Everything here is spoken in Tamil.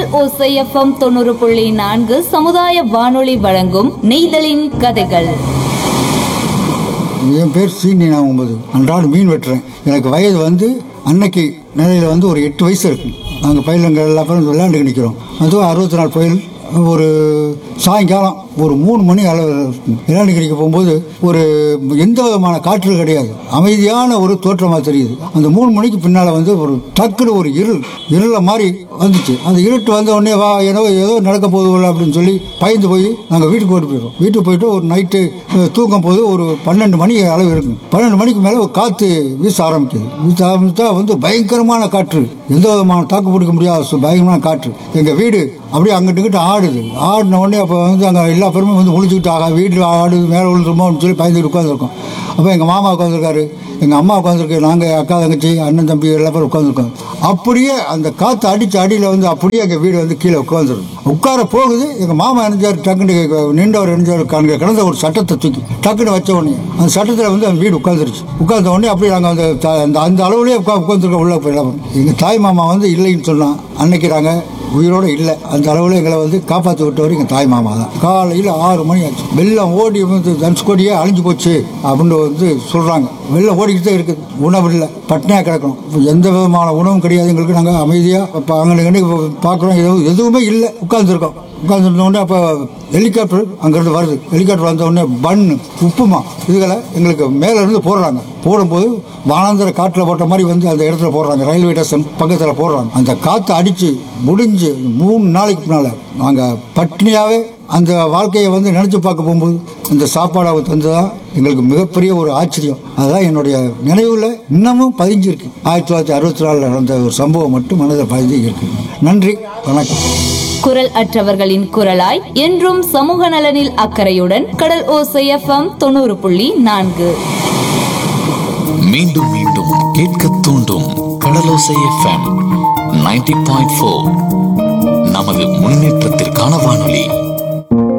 ஓசை எஃப்எம் தொண்ணூறு புள்ளி நான்கு சமுதாய வானொலி வழங்கும் நெய்தலின் கதைகள் என் பேர் சீனி நான் ஒன்பது அன்றாடம் மீன் வெட்டுறேன் எனக்கு வயது வந்து அன்னைக்கு நிலையில் வந்து ஒரு எட்டு வயசு இருக்கு நாங்கள் பயிலங்கள் எல்லா பேரும் விளையாண்டு நிற்கிறோம் அதுவும் அறுபத்தி நாலு பயில் ஒரு சாயங்காலம் ஒரு மூணு மணி அளவு இருக்கும் விளையாண்டு கிடைக்க போகும்போது ஒரு எந்த விதமான காற்று கிடையாது அமைதியான ஒரு தோற்றமாக தெரியுது அந்த மூணு மணிக்கு பின்னால் வந்து ஒரு டக்குனு ஒரு இருள் இருள மாதிரி வந்துச்சு அந்த இருட்டு வந்த உடனே வா ஏதோ ஏதோ நடக்க போகுது போல அப்படின்னு சொல்லி பயந்து போய் நாங்கள் வீட்டுக்கு ஓடி போயிடுவோம் வீட்டுக்கு போயிட்டு ஒரு நைட்டு தூங்கும் போது ஒரு பன்னெண்டு மணி அளவு இருக்கும் பன்னெண்டு மணிக்கு மேலே ஒரு காற்று வீச ஆரம்பிக்குது வீச ஆரம்பித்தா வந்து பயங்கரமான காற்று எந்த விதமான தாக்கு பிடிக்க முடியாத சு- பயங்கரமான காற்று எங்கள் வீடு அப்படியே அங்கிட்டு இங்கிட்டு ஆடுது ஆடின உடனே அப்போ வந்து அங்கே எல்லா பேருமே வந்து முழிச்சுக்கிட்டு ஆகா வீட்டில் ஆடுது மேலே விழுந்துருமோன்னு சொல்லி பயந்துட்டு உட்காந்துருக்கோம் அப்போ எங்கள் மாமா உட்காந்துருக்காரு எங்கள் அம்மா உட்காந்துருக்கு நாங்கள் அக்கா தங்கச்சி அண்ணன் தம்பி எல்லா பேரும் உட்காந்துருக்கோம் அப்படியே அந்த காற்று அடித்த அடியில் வந்து அப்படியே எங்கள் வீடு வந்து கீழே உட்காந்துருக்கு உட்கார போகுது எங்கள் மாமா இணைஞ்சார் டக்குன்னு நின்றவர் இணைஞ்சார் அங்கே கிடந்த ஒரு சட்டத்தை தூக்கி டக்குன்னு வச்ச உடனே அந்த சட்டத்தில் வந்து அந்த வீடு உட்காந்துருச்சு உட்கார்ந்த உடனே அப்படியே நாங்கள் அந்த த- அந்த அந்த அளவுலேயே உட்கா உட்காந்துருக்கோம் உள்ள போயிடலாம் எங்கள் தாய் மாமா வந்து இல்லைன்னு சொன்னான் அன்னைக்கு நாங்கள் உயிரோடு இல்லை அந்த அளவில் எங்களை வந்து காப்பாற்றி விட்டவர் எங்கள் தாய் மாமா தான் காலையில் ஆறு மணி ஆச்சு வெள்ளம் ஓடி வந்து தனுஷ்கோடியே அழிஞ்சு போச்சு அப்படின்னு வந்து சொல்கிறாங்க வெள்ளம் ஓடிக்கிட்டே இருக்குது உணவு இல்லை பட்னியாக கிடக்கணும் இப்ப எந்த விதமான உணவும் கிடையாது எங்களுக்கு நாங்கள் அமைதியாக இப்போ அங்கே பார்க்குறோம் எதுவும் எதுவுமே இல்லை உட்காந்துருக்கோம் உட்காந்துருந்தோடனே அப்போ ஹெலிகாப்டர் அங்கேருந்து வருது ஹெலிகாப்டர் வந்த உடனே பன்னு உப்புமா இதுகளை எங்களுக்கு மேலே இருந்து போடுறாங்க போடும்போது வானாந்தர காற்றில் போட்ட மாதிரி வந்து அந்த இடத்துல போடுறாங்க ரயில்வே ஸ்டேஷன் பக்கத்தில் போடுறாங்க அந்த காற்று அடித்து முடிஞ்சு மூணு நாளைக்கு பின்னால் நாங்கள் பட்னியாகவே அந்த வாழ்க்கையை வந்து நினச்சி பார்க்க போகும்போது அந்த சாப்பாடை அவர் தந்ததா எங்களுக்கு மிகப்பெரிய ஒரு ஆச்சரியம் அதுதான் என்னுடைய நினைவில் இன்னமும் பதிஞ்சிருக்கு ஆயிரத்தி தொள்ளாயிரத்தி அறுபத்தி நாலில் நடந்த ஒரு சம்பவம் மட்டும் மனதில் பதிஞ்சு இருக்கு நன்றி வணக்கம் குரல் அற்றவர்களின் குரலாய் என்றும் சமூக நலனில் அக்கறையுடன் கடல் ஓசை எஃப்எம் தொண்ணூறு புள்ளி நான்கு மீண்டும் மீண்டும் கேட்க தூண்டும் Kadalosai FM ninety point four நமது முன்னேற்றத்திற்கான வானொலி